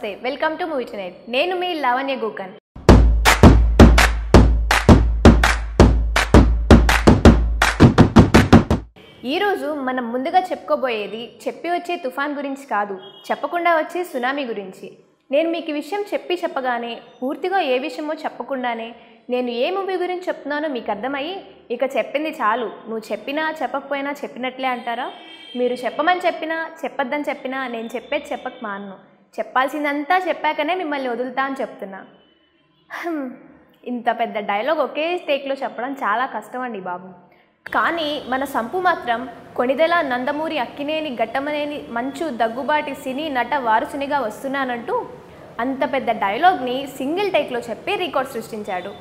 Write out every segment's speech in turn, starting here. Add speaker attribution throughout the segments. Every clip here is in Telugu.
Speaker 1: నమస్తే వెల్కమ్ టు మూవీ నైట్ నేను మీ లావణ్య గోకన్ ఈరోజు మనం ముందుగా చెప్పుకోబోయేది చెప్పి వచ్చే తుఫాన్ గురించి కాదు చెప్పకుండా వచ్చే సునామీ గురించి నేను మీకు ఈ విషయం చెప్పి చెప్పగానే పూర్తిగా ఏ విషయమో చెప్పకుండానే నేను ఏ మూవీ గురించి చెప్తున్నానో మీకు అర్థమయ్యి ఇక చెప్పింది చాలు నువ్వు చెప్పినా చెప్పకపోయినా చెప్పినట్లే అంటారా మీరు చెప్పమని చెప్పినా చెప్పొద్దని చెప్పినా నేను చెప్పేది చెప్పక మాను చెప్పాల్సిందంతా చెప్పాకనే మిమ్మల్ని వదులుతా అని చెప్తున్నా హ్మ్, ఇంత పెద్ద డైలాగ్ ఒకే టేక్లో చెప్పడం చాలా కష్టం అండి బాబు కానీ మన సంపు మాత్రం కొణిదెల నందమూరి అక్కినేని గట్టమనేని మంచు దగ్గుబాటి సినీ నట వారసునిగా వస్తున్నానంటూ అంత పెద్ద డైలాగ్ని సింగిల్ టేక్లో చెప్పి రికార్డ్ సృష్టించాడు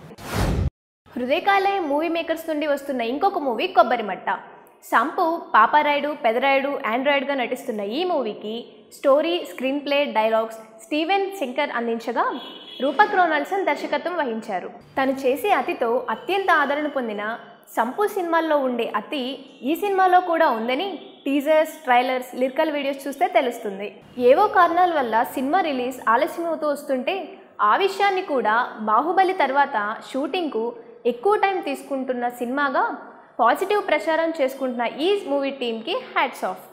Speaker 1: హృదయకాలయ మూవీ మేకర్స్ నుండి వస్తున్న ఇంకొక మూవీ కొబ్బరిమట్ట సంపు పాపారాయుడు పెదరాయుడు ఆండ్రాయిడ్గా నటిస్తున్న ఈ మూవీకి story screenplay dialogues Steven Shankar అందించగా రూపక్ రోనాల్సన్ దర్శకత్వం వహించారు తను చేసే అతితో అత్యంత ఆదరణ పొందిన సంపు సినిమాల్లో ఉండే అతి ఈ సినిమాలో కూడా ఉందని టీజర్స్ ట్రైలర్స్ లిరికల్ వీడియోస్ చూస్తే తెలుస్తుంది ఏవో కారణాల వల్ల సినిమా రిలీజ్ ఆలస్యం అవుతూ వస్తుంటే ఆ విషయాన్ని కూడా బాహుబలి తర్వాత షూటింగ్కు ఎక్కువ టైం తీసుకుంటున్న సినిమాగా పాజిటివ్ ప్రచారం చేసుకుంటున్న ఈ మూవీ టీమ్కి hats off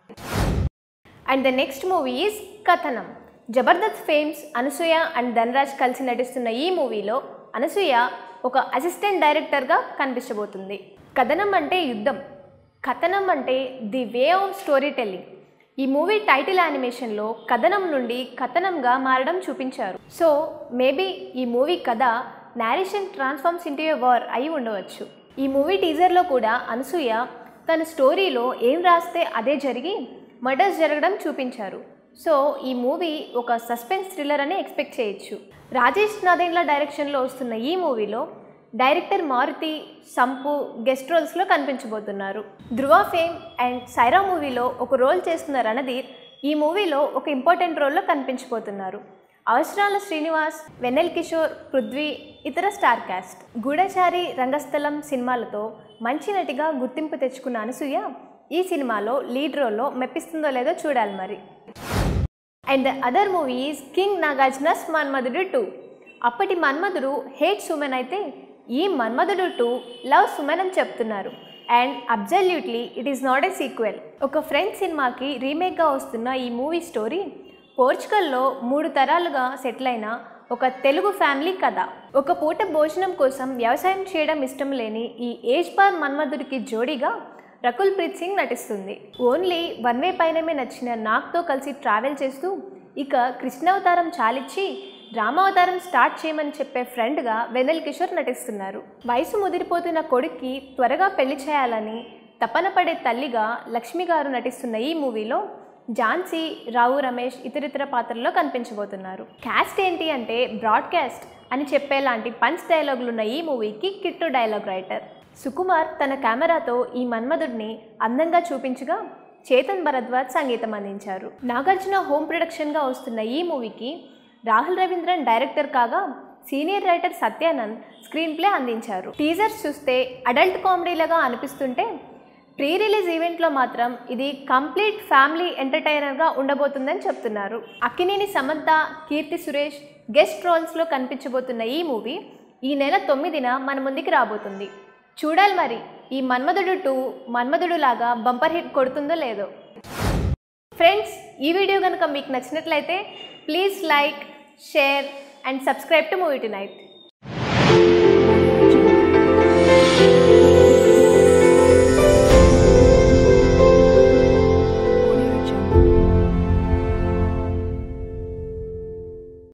Speaker 1: and the next movie is Kathanam Jabardasth fames Anasuya and Dhanraj కలిసి నటిస్తున్న ఈ మూవీలో అనసూయ ఒక అసిస్టెంట్ డైరెక్టర్గా కనిపించబోతుంది కథనం అంటే యుద్ధం కథనం అంటే the way of storytelling ఈ మూవీ టైటిల్ యానిమేషన్లో కథనం నుండి కథనంగా మారడం చూపించారు సో మేబీ ఈ మూవీ కథ narration transforms into a war అయి ఉండవచ్చు ఈ మూవీ టీజర్లో కూడా అనసూయ తన స్టోరీలో ఏం రాస్తే అదే జరిగి మర్డర్స్ జరగడం చూపించారు సో ఈ మూవీ ఒక సస్పెన్స్ థ్రిల్లర్ అని ఎక్స్పెక్ట్ చేయొచ్చు రాజేష్ నాదేండ్ల డైరెక్షన్లో వస్తున్న ఈ మూవీలో డైరెక్టర్ మారుతి సంపు గెస్ట్ రోల్స్లో కనిపించబోతున్నారు ధృవ ఫేమ్ అండ్ సైరా మూవీలో ఒక రోల్ చేస్తున్న రణధీర్ ఈ మూవీలో ఒక ఇంపార్టెంట్ రోల్లో కనిపించబోతున్నారు అవసరాల శ్రీనివాస్ వెన్నెల్ కిషోర్ పృథ్వీ ఇతర స్టార్ క్యాస్ట్ గూఢచారి రంగస్థలం సినిమాలతో మంచి నటిగా గుర్తింపు తెచ్చుకున్న అనసూయ ఈ సినిమాలో లీడ్ రోల్లో మెప్పిస్తుందో లేదో చూడాలి మరి and the other movie is king Nagarjuna's Manmadhudu two అప్పటి మన్మధుడు హేట్ సుమన్ అయితే ఈ మన్మధుడు టూ లవ్ సుమన్ అని చెప్తున్నారు and absolutely it is not a sequel ఒక ఫ్రెంచ్ సినిమాకి రీమేక్గా వస్తున్న ఈ మూవీ స్టోరీ పోర్చుగల్లో మూడు తరాలుగా సెటిల్ అయిన ఒక తెలుగు ఫ్యామిలీ కథ ఒక పూట భోజనం కోసం వ్యవసాయం చేయడం ఇష్టం లేని ఈ ఏజ్ బార్ మన్మధుడికి జోడీగా రకుల్ ప్రీత్ సింగ్ నటిస్తుంది ఓన్లీ వన్ వే పైనమే నచ్చిన నాగ్తో కలిసి ట్రావెల్ చేస్తూ ఇక కృష్ణావతారం చాలిచ్చి రామావతారం స్టార్ట్ చేయమని చెప్పే ఫ్రెండ్గా వెన్నెల్ కిషోర్ నటిస్తున్నారు వయసు ముదిరిపోతున్న కొడుక్కి త్వరగా పెళ్లి చేయాలని తపన పడే తల్లిగా లక్ష్మి గారు నటిస్తున్న ఈ మూవీలో ఝాన్సీ రావు రమేష్ ఇతరితర పాత్రల్లో కనిపించబోతున్నారు క్యాస్ట్ ఏంటి అంటే బ్రాడ్కాస్ట్ అని చెప్పేలాంటి పంచ్ డైలాగులున్న ఈ మూవీకి కిట్టు డైలాగ్ రైటర్ సుకుమార్ తన కెమెరాతో ఈ మన్మధుడిని అందంగా చూపించగా చేతన్ భరద్వాజ్ సంగీతం అందించారు నాగార్జున హోమ్ ప్రొడక్షన్గా వస్తున్న ఈ మూవీకి రాహుల్ రవీంద్రన్ డైరెక్టర్ కాగా senior writer Satyanand screenplay అందించారు టీజర్స్ చూస్తే అడల్ట్ కామెడీలాగా అనిపిస్తుంటే ప్రీ రిలీజ్ ఈవెంట్లో మాత్రం ఇది కంప్లీట్ ఫ్యామిలీ ఎంటర్టైనర్గా ఉండబోతుందని చెప్తున్నారు అక్కినేని సమంత కీర్తి సురేష్ గెస్ట్ రోల్స్లో కనిపించబోతున్న ఈ మూవీ ఈ నెల తొమ్మిదిన మన ముందుకి రాబోతుంది చూడాలి మరి ఈ మన్మధుడు టూ మన్మధుడు లాగా బంపర్ హిట్ కొడుతుందో లేదో ఫ్రెండ్స్ ఈ వీడియో కనుక మీకు నచ్చినట్లయితే please like share and subscribe to movie to night